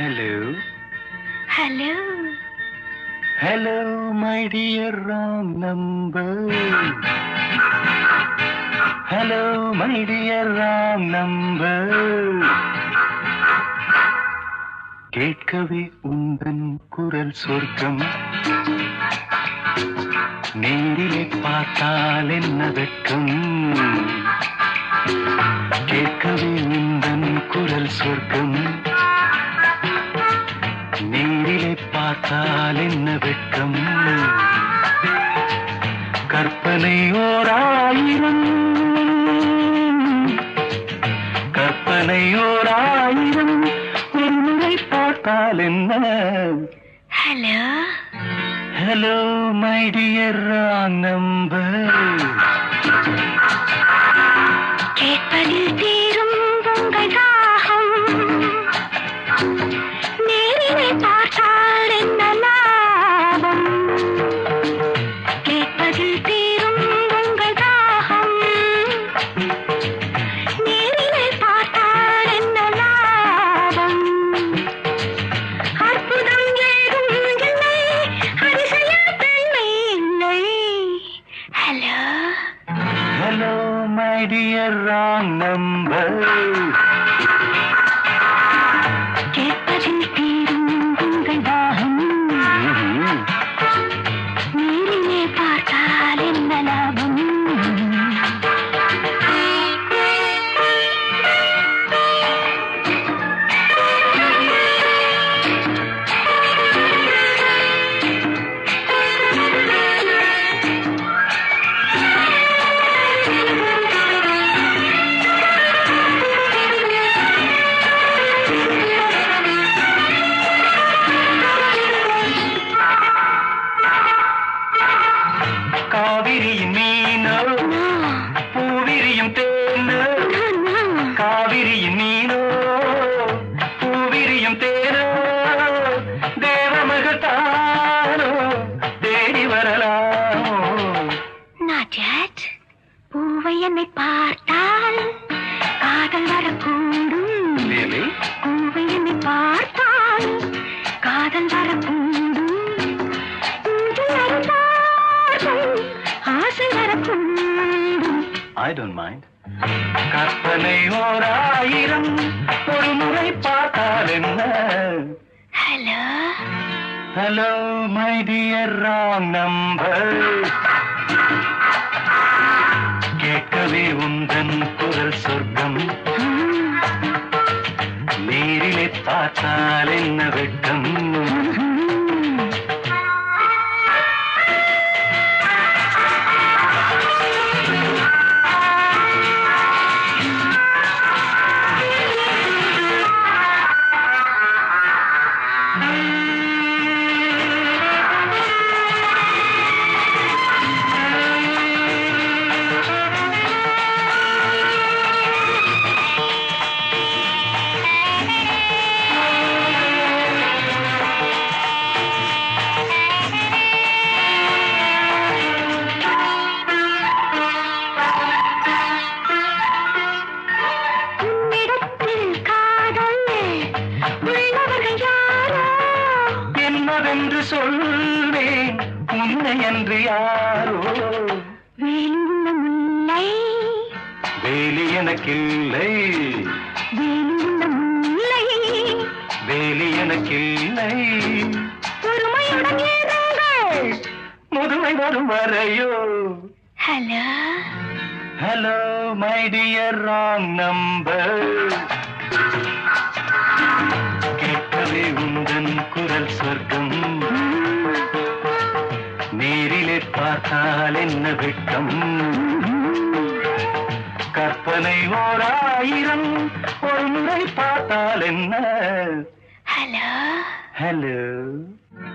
Hello. Hello. Hello, my dear wrong number. Hello, my dear wrong number. கேட்கவே உந்தன் குரல் சொர்க்கம் நேரிலே பார்த்தால் என்ன வெட்கம் கேட்கவே உந்தன் குரல் சொர்க்கம் நேரிலே பார்த்தால் என்ன வெட்கம் கற்பனை ஓராயிரம் கற்பனை ஓராயிரம் ஒரு முறை பார்த்தால் என்ன Hello. Hello my dear number கேட்பதில் தீரும் உங்கள் தாகம் நேரிலே பார்த்தால் என்ன லாபம் கேட்பதில் தீரும் உங்கள் தாகம் நேரிலே பார்த்தால் என்ன லாபம் அற்புதம் ஏதும் இல்லை அதிசய பெண்மை இல்லை hello hello my dear number கேட்பதில் தீரும் உங்கள் தாகம் நீரிலே பார்த்தால் என்ன லாபம் காவிரியின் மீனோ பூவிரியும் தேனோ காவிரியின் மீனோ பூவிரியும் தேனோ தேவமகள் தானோ தேடி வரலாமோ நாஜத் பூவை என்னை பார்த்தால் காதல் வரக்கூடும் Really? பூவை என்னை பார்த்தால் காதல் வரக்கூடும் ஊஞ்சல் அருந்தார்கள் ஆசை வரக்கூடும் I don't mind. கற்பனை ஓர் ஆயிரம் ஒரு முறை பார்த்தால் என்ன hello hello my dear wrong number கேட்கவே உந்தன் குரல் சொர்க்கம் நேரிலே பார்த்தால் என்ன வெட்கம் உன்னிடத்தில் காதல் உள்ளவர்கள் யாரோ என்னவென்று சொல்வேன் உன்னை என்று யாரோ வேலுள்ள முல்லை வேலி எனக்கில்லை வேலுள்ள முல்லை வேலி எனக்கில்லை பொறுமையுடன் இருங்கள் முதுமை வரும் வரையோ hello hello my dear wrong number கேட்கவே உந்தன் குரல் சொர்க்கம் நேரிலே பார்த்தால் என்ன வெட்கம் கற்பனை ஓர் ஆயிரம் ஒரு முறை பார்த்தால் என்ன ஹலோ ஹலோ